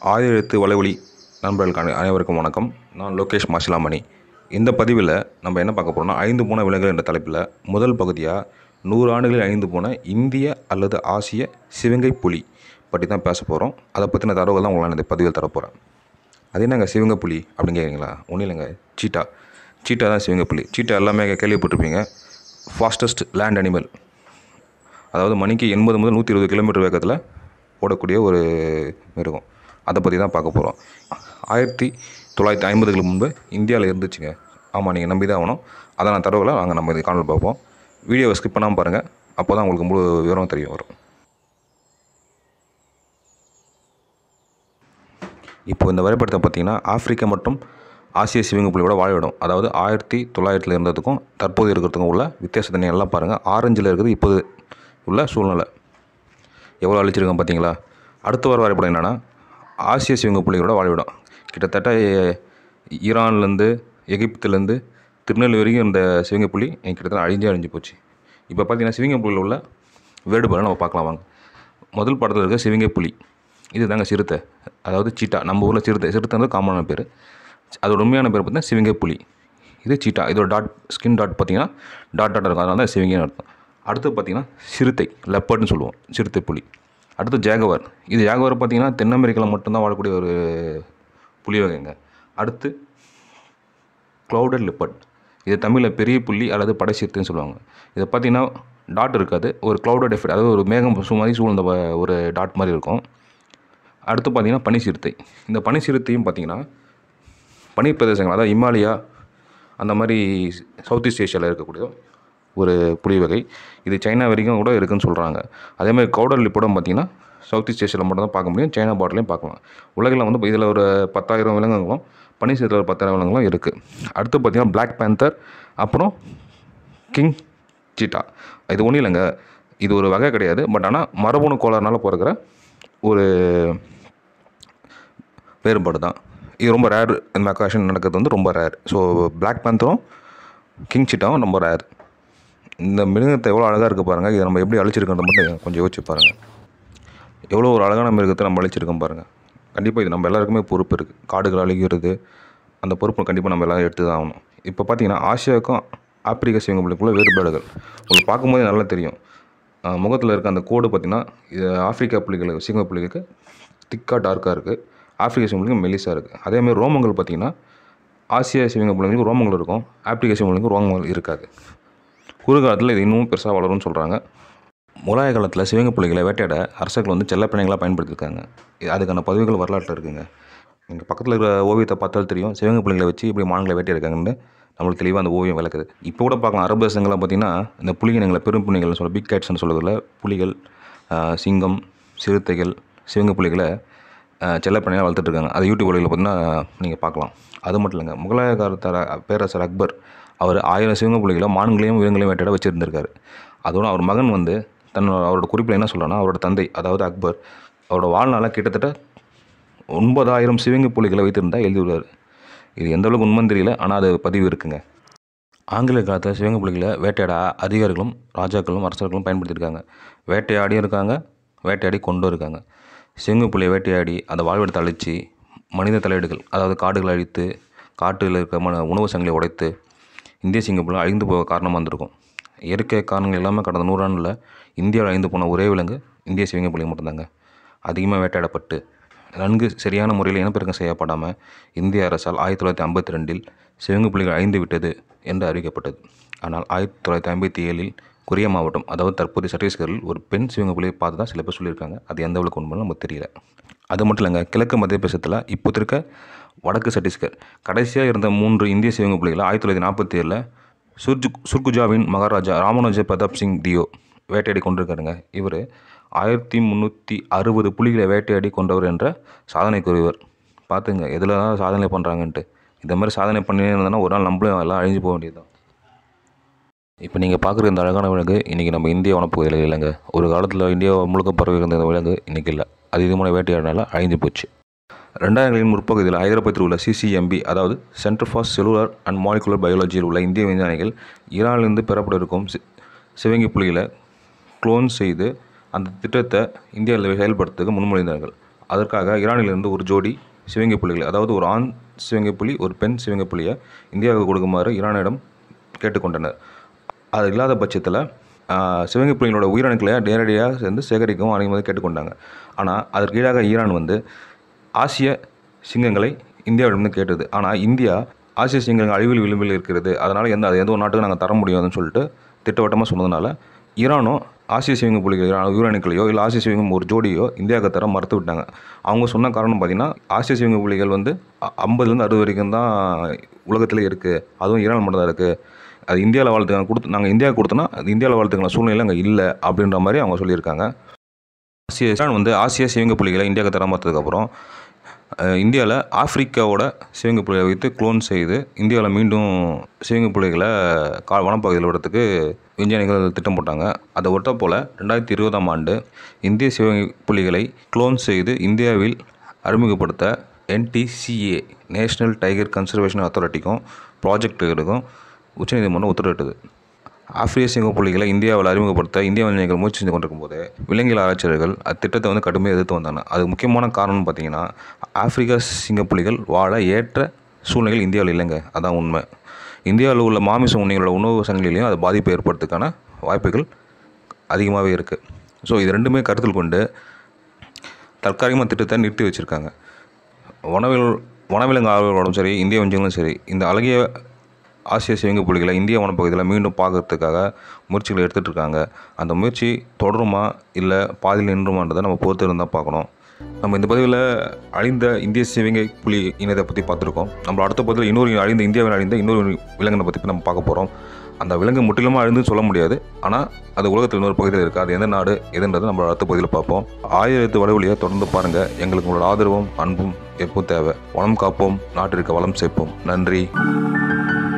ஆதி எழுத்து வலைவழி நண்பர்களுக்கு அனை- அனைவருக்கும் வணக்கம் நான் லோகேஷ் மாசிலாமணி இந்த பதிவில் நம்ம என்ன பார்க்க போகிறோம்னா ஐந்து போன விலங்குகள் என்ற தலைப்பில் முதல் பகுதியாக நூறு ஆண்டுகளில் ஐந்து போன இந்திய அல்லது ஆசிய சிவங்கை புலி பற்றி தான் பேச போகிறோம் அதை பற்றின தரவுகள் தான் உங்களுக்கு நான் இந்த பதிவில் தரப்போகிறேன் அது என்னங்க சிவங்க புலி அப்படின்னு கேட்குறீங்களா ஒன்றும் இல்லைங்க சீட்டா சீட்டா தான் சிவங்க புலி சீட்டா எல்லாமே கேள்விப்பட்டிருப்பீங்க ஃபாஸ்டஸ்ட் லேண்ட் அனிமல் அதாவது மணிக்கு எண்பது முதல் நூற்றி இருபது கிலோமீட்டர் வேகத்தில் ஓடக்கூடிய ஒரு மிருகம் அதை பற்றி தான் பார்க்க போகிறோம் ஆயிரத்தி தொள்ளாயிரத்தி ஐம்பதுகளுக்கு முன்பு இந்தியாவில் இருந்துச்சுங்க ஆமாம் நீங்கள் நம்பி தான் ஆகணும் அதை நான் தரவில் வாங்க நம்ம இது காணொலி பார்ப்போம் வீடியோவை ஸ்கிப் பண்ணாமல் பாருங்கள் அப்போ தான் உங்களுக்கு முழு விவரம் தெரிய வரும் இப்போ இந்த வரைபடத்தை பார்த்தீங்கன்னா ஆப்பிரிக்கா மற்றும் ஆசிய சிவங்க புலியோட வாழ்விடம் அதாவது ஆயிரத்தி தொள்ளாயிரத்தில் இருந்ததுக்கும் தற்போது இருக்கிறதுக்கும் உள்ள வித்தியாசத்தை நீங்கள் எல்லாம் பாருங்கள் ஆரஞ்சில் இருக்குது இப்போது உள்ள சூழ்நிலை எவ்வளோ அழிச்சிருக்கோம் பார்த்தீங்களா அடுத்து வர வரைபடம் என்னென்னா ஆசிய சிவங்க புலிகளோட வாழ்விடம் கிட்டத்தட்ட எ- ஈரான்லேருந்து எகிப்துலேருந்து திருநெல்வேலி வரைக்கும் இந்த சிவங்க புலி எனக்கு கிட்டத்தட்ட அழிஞ்சே அழிஞ்சு போச்சு இப்போ பார்த்தீங்கன்னா சிவங்க புலியில் உள்ள வேறுபாடு நம்ம பார்க்கலாம் வாங்க முதல் படத்தில் இருக்க சிவங்க புலி இது தாங்க சிறுத்தை அதாவது சீட்டா நம்ம ஊரில் சிறுத்தை சிறுத்தை வந்து காமனான பேர் அதோட உண்மையான பேர் பார்த்தீங்கன்னா சிவங்க புலி இது சீட்டா இதோட டாட் ஸ்கின் டாட் பார்த்தீங்கன்னா டாட் டாட் இருக்கும் அதனால தான் சிவங்கன்னு அர்த்தம் அடுத்து பார்த்தீங்கன்னா சிறுத்தை லெப்பர்ட்னு சொல்லுவோம் சிறுத்தை புலி அடுத்து ஜாகவர் இது ஜாகவர் பார்த்தீங்கன்னா தென் அமெரிக்காவில் மட்டும்தான் வாழக்கூடிய ஒரு புலி வகைங்க அடுத்து க்ளவுடட் லிப்பட் இது தமிழில் பெரிய புள்ளி அல்லது படை சிறுத்தைன்னு சொல்லுவாங்க இதை பார்த்தீங்கன்னா டாட் இருக்காது ஒரு க்ளவுடட் எஃபெக்ட் அதாவது ஒரு மேகம் சூ மாதிரி சூழ்ந்த வ- ஒரு டாட் மாதிரி இருக்கும் அடுத்து பார்த்தீங்கன்னா பனி சிறுத்தை இந்த பனி சிறுத்தையும் பார்த்தீங்கன்னா பனி பிரதேசங்கள் அதாவது இமாலயா அந்த மாதிரி சவுத் ஈஸ்ட் ஏஷியாவில் இருக்கக்கூடிய ஒரு புலி வகை இது சைனா வரைக்கும் கூட இருக்குன்னு சொல்கிறாங்க அதே மாதிரி கவுடர் லிப்படம் பார்த்தீங்கன்னா சவுத் ஈஸ்ட் ஏஷியாவில் மட்டும் தான் பார்க்க முடியும் சைனா பார்டர்லையும் பார்க்கலாம் உலகில் வந்து இதில் ஒரு பத்தாயிரம் விலங்குகளும் பனி சிறுத்தை ஒரு பத்தாயிரம் விலங்குகளும் இருக்குது அடுத்து பார்த்தீங்கன்னா Black பேந்தர் அப்புறம் கிங் சீட்டா இது ஒன்றும் இல்லைங்க இது ஒரு வகை கிடையாது பட் ஆனால் மரபணு கோளாறுனால பிறக்கிற ஒரு வேறுபாடு தான் இது ரொம்ப ரேர் இந்த அக்காஷன் நடக்கிறது வந்து ரொம்ப ரேர் ஸோ பிளாக் பேந்தரும் கிங் சீட்டாவும் ரொம்ப ரேர் இந்த மிருகத்தை எவ்வளோ அழகாக இருக்குது பாருங்கள் இதை நம்ம எப்படி அழிச்சிருக்கோன்றத மட்டும் கொஞ்சம் யோசிச்சு பாருங்கள் எவ்வளோ ஒரு அழகான மிருகத்தை நம்ம அழிச்சிருக்கோம் பாருங்கள் கண்டிப்பாக இது நம்ம எல்லாருக்குமே பொறுப்பு இருக்குது காடுகள் அழிகிறது அந்த பொறுப்பை கண்டிப்பாக நம்ம எல்லாரும் எடுத்து தான் ஆகணும் இப்போ பார்த்தீங்கன்னா ஆசியாவுக்கும் ஆப்பிரிக்க சிவங்கப்புலிக்குள்ள வேறுபாடுகள் உங்களுக்கு பார்க்கும்போதே நல்லா தெரியும் முகத்தில் இருக்க அந்த கோடு பார்த்திங்கன்னா இது ஆப்பிரிக்கா புலிகள் சிங்க புலிகளுக்கு திக்காக டார்க்காக இருக்குது ஆப்பிரிக்க சிவங்களுக்கு மெலிசாக இருக்குது அதேமாதிரி ரோமங்கள் பார்த்திங்கன்னா ஆசிய சிவங்க புலிகளுக்கு ரோமங்கள் இருக்கும் ஆப்பிரிக்க சிவங்களுக்கு ரோமங்கள் இருக்காது குறுகாலத்தில் இது இன்னும் பெருசாக வளரும்னு சொல்கிறாங்க முலாய காலத்தில் சிவங்க புலிகளை வேட்டையாட அரசர்கள் வந்து செல்லப்பிணைகளாக பயன்படுத்தியிருக்காங்க இது- அதுக்கான பதிவுகள் வரலாற்றில் இருக்குங்க நீங்கள் பக்கத்தில் இருக்கிற ஓவியத்தை பார்த்தாலும் தெரியும் சிவங்க புலிகளை வச்சு இப்படி மான்களை வேட்டையாடுக்காங்கன்னு நம்மளுக்கு தெளிவாக அந்த ஓவியம் விளக்குது இப்போ கூட பார்க்கலாம் அரபு தேசங்களில் பார்த்தீங்கன்னா இந்த புலியினங்களை பெரும் புலிகள் சொல்ல பிக் கேட்ஸ்னு சொல்கிறதுல புலிகள் ஆஹ், சிங்கம் சிறுத்தைகள் சிவங்க புலிகளை செல்லப்பிணையாக வளர்த்துட்டு இருக்காங்க அது யூடியூப் வழியில் பார்த்தீங்கன்னா நீங்கள் பார்க்கலாம் அது மட்டும் இல்லைங்க முகலாய காலத்தர பேரரசர் அக்பர் அவர் ஆயிரம் சிவங்க புலிகளை மான்களையும் விலங்குகளையும் வேட்டையாட வச்சுருந்திருக்காரு அதோட அவர் மகன் வந்து தன்னோட அவரோட குறிப்பில் என்ன சொல்கிறான்னா அவரோட தந்தை அதாவது அக்பர் அவரோட வாழ்நாள கிட்டத்தட்ட ஒன்பதாயிரம் சிவங்க புலிகளை வைத்திருந்தா எழுதிவிடுவார் இது எந்த அளவுக்கு உண்மைன்னு தெரியல ஆனால் அது பதிவு இருக்குங்க ஆங்கில காலத்தில் சிவங்க புலிகளை வேட்டையாட அதிகாரிகளும் ராஜாக்களும் அரசர்களும் பயன்படுத்தியிருக்காங்க வேட்டையாடியும் இருக்காங்க வேட்டையாடி கொண்டும் இருக்காங்க சிவங்க புலியை வேட்டையாடி அந்த வாழ்விடத்தை அழித்து மனித தலையீடுகள் அதாவது காடுகளை அழித்து காட்டில் இருக்க ம உணவு சங்கிலியை உடைத்து இந்திய சிங்கப்புலி அழிந்து போக காரணமாக இருந்திருக்கும் இயற்கை காரணங்கள் எல்லாமே கடந்த நூறாண்டில் இந்தியாவில் அழிந்து போன ஒரே விலங்கு இந்திய சிவங்க புலி மட்டும்தாங்க அதிகமாக வேட்டையாடப்பட்டு நன்கு சரியான முறையில் இனப்பெருக்கம் செய்யப்படாமல் இந்திய அரசால் ஆயிரத்தி தொள்ளாயிரத்தி ஐம்பத்தி ரெண்டில் சிவங்க புலிகள் அழிந்து விட்டது என்று அறிவிக்கப்பட்டது ஆனால் ஆயிரத்தி தொள்ளாயிரத்தி ஐம்பத்தி ஏழில் கொரியா மாவட்டம் அதாவது தற்போதைய சத்தீஸ்கரில் ஒரு பெண் சிவங்க புலியை பார்த்து தான் சில பேர் சொல்லியிருக்காங்க அது எந்த அளவுக்கு உண்மைன்னு நமக்கு தெரியல அது மட்டும் இல்லைங்க கிழக்கு மத்திய பிரதேசத்தில் இப்போ இருக்க வடக்கு சத்தீஸ்கர் கடைசியாக இருந்த மூன்று இந்திய சிவங்க புலிகளை ஆயிரத்தி தொள்ளாயிரத்தி நாற்பத்தி ஏழில் சுர்ஜு சுர்குஜாவின் மகாராஜா ராமனுஜ பிரதாப் சிங் தியோ வேட்டையாடி கொண்டிருக்காருங்க இவர் ஆயிரத்தி முந்நூற்றி அறுபது புலிகளை வேட்டையாடி கொண்டவர் என்ற சாதனைக்குரியவர் பார்த்துங்க எதில் தான் சாதனை பண்ணுறாங்கன்ட்டு இந்த மாதிரி சாதனை பண்ணி இருந்தோன்னா ஒரு நாள் நம்மளும் எல்லாம் அழிஞ்சு போக வேண்டியது இப்போ நீங்கள் பார்க்குற இந்த அழகான விலங்கு இன்றைக்கி நம்ம இந்திய வனப்பகுதியில் இல்லைங்க ஒரு காலத்தில் இந்தியா முழுக்க பரவி இருந்த இந்த விலங்கு இன்றைக்கி இல்லை அதிகமான வேட்டையாடினால அழிஞ்சு போச்சு ரெண்டாயிரங்களின் முற்பகுதியில் ஹைதராபாத்தில் உள்ள சிசிஎம்பி அதாவது Centre for Cellular and Molecular பயாலஜியில் உள்ள இந்திய விஞ்ஞானிகள் ஈரானிலிருந்து பெறப்பட இருக்கும் சி- சிவங்கி புலிகளை குளோன் செய்து அந்த திட்டத்தை இந்தியாவில் செயல்படுத்துறதுக்கு முன்மொழிந்தார்கள் அதற்காக ஈரானிலிருந்து ஒரு ஜோடி சிவங்கை புலிகள் அதாவது ஒரு ஆண் சிவங்கை புலி ஒரு பெண் சிவங்கை புலியை இந்தியாவுக்கு கொடுக்குமாறு ஈரானிடம் கேட்டுக்கொண்டனர் அது இல்லாத பட்சத்தில் சிவங்கை புலிகளோட உயிரணுக்களை நேரடியாக சேர்ந்து சேகரிக்கவும் அனுமதி கேட்டுக்கொண்டாங்க ஆனால் அதற்கு ஈடாக ஈரான் வந்து ஆசிய சிங்கங்களை இந்தியாவிடமிருந்து கேட்டது ஆனால் இந்தியா ஆசிய சிங்கங்கள் அழிவில் விளிம்பில் இருக்கிறது அதனால் எந்த அது எந்த ஒரு நாட்டுக்கு நாங்கள் தர முடியாதுன்னு சொல்லிட்டு திட்டவட்டமாக சொன்னதுனால ஈரானும் ஆசிய சிவங்க புலிகள் உயிரணுக்களையோ இல்லை ஆசிய சிவங்கம் ஒரு ஜோடியோ இந்தியாவுக்கு தர மறுத்து விட்டாங்க அவங்க சொன்ன காரணம் பார்த்தீங்கன்னா ஆசிய சிவங்க புலிகள் வந்து அ- ஐம்பதுலேருந்து அறுபது வரைக்கும் தான் உலகத்திலே இருக்குது அதுவும் ஈரான் மட்டும் தான் இருக்குது அது இந்தியாவில் வாழ்த்துக்காங்க கொடுத்து நாங்கள் இந்தியாவுக்கு கொடுத்தோன்னா அது இந்தியாவில் வாழ்த்துக்கான சூழ்நிலை அங்கே இல்லை அப்படின்ற மாதிரி அவங்க சொல்லியிருக்காங்க ஆசிய ஈரான் வந்து ஆசிய சிவங்க புலிகளை இந்தியாவுக்கு தர மறுத்ததுக்கப்புறம் இந்தியாவில் ஆப்பிரிக்காவோட சிவங்க புலிகளை வைத்து க்ளோன் செய்து இந்தியாவில் மீண்டும் சிவங்க புலிகளை கா வனப்பகுதியில் விடுறதுக்கு விஞ்ஞானிகள் திட்டம் போட்டாங்க அதை ஒட்ட போல் ரெண்டாயிரத்தி இருபதாம் ஆண்டு இந்திய சிவங்க புலிகளை க்ளோன் செய்து இந்தியாவில் அறிமுகப்படுத்த என்டிசிஏ நேஷ்னல் டைகர் கன்சர்வேஷன் அத்தாரிட்டிக்கும் ப்ராஜெக்ட்டுகளுக்கும் உச்சநீதிமன்றம் உத்தரவிட்டது ஆப்பிரிய சிங்க புலிகளை இந்தியாவில் அறிமுகப்படுத்த இந்திய விஞ்ஞானிகள் முயற்சி செஞ்சு கொண்டிருக்கும் போது விலங்கியல் ஆராய்ச்சியாளர்கள் அத்திட்டத்தை வந்து கடுமையாக எதிர்த்து வந்தாங்க அதுக்கு முக்கியமான காரணம் பார்த்தீங்கன்னா ஆப்பிரிக்கா சிங்க புலிகள் வாழ ஏற்ற சூழ்நிலைகள் இந்தியாவில் இல்லைங்க அதான் உண்மை இந்தியாவில் உள்ள மாமிச உண்ணிகளோட உணவு சங்கிலிலையும் அது பாதிப்பை ஏற்படுறதுக்கான வாய்ப்புகள் அதிகமாகவே இருக்குது ஸோ இது ரெண்டுமே கருத்தில் கொண்டு தற்காலிகமாக திட்டத்தை நிறுத்தி வச்சுருக்காங்க வனவில் வனவிலங்கு ஆர்வலர்களும் சரி இந்திய வஞ்சங்களும் சரி இந்த அழகிய ஆசிய சிவங்க புலிகளை இந்திய வனப்பகுதியில் மீண்டும் பார்க்கறதுக்காக முயற்சிகளை எடுத்துகிட்டு இருக்காங்க அந்த முயற்சி தொடருமா இல்லை பாதியில் நின்றுமான்றதை நம்ம பொறுத்து இருந்தால் பார்க்கணும் நம்ம இந்த பதிவில் அழிந்த இந்திய சிவங்கை புலி இனத்தை பற்றி பார்த்துருக்கோம் நம்ம அடுத்த பதிவில் இன்னொரு அழிந்த இந்தியாவில் அழிந்த இன்னொரு விலங்கினை பற்றி நம்ம பார்க்க போகிறோம் அந்த விலங்கு முற்றிலுமாக அழிந்துன்னு சொல்ல முடியாது ஆனால் அது உலகத்தில் இன்னொரு பகுதியில் இருக்குது அது எந்த நாடு எதுன்றதை நம்ம அடுத்த பகுதியில் பார்ப்போம் ஆயிரத்து வடவழியை தொடர்ந்து பாருங்கள் எங்களுக்கு உங்களோட ஆதரவும் அன்பும் எப்பவும் தேவை வளம் காப்போம் நாட்டிற்கு வளம் சேர்ப்போம் நன்றி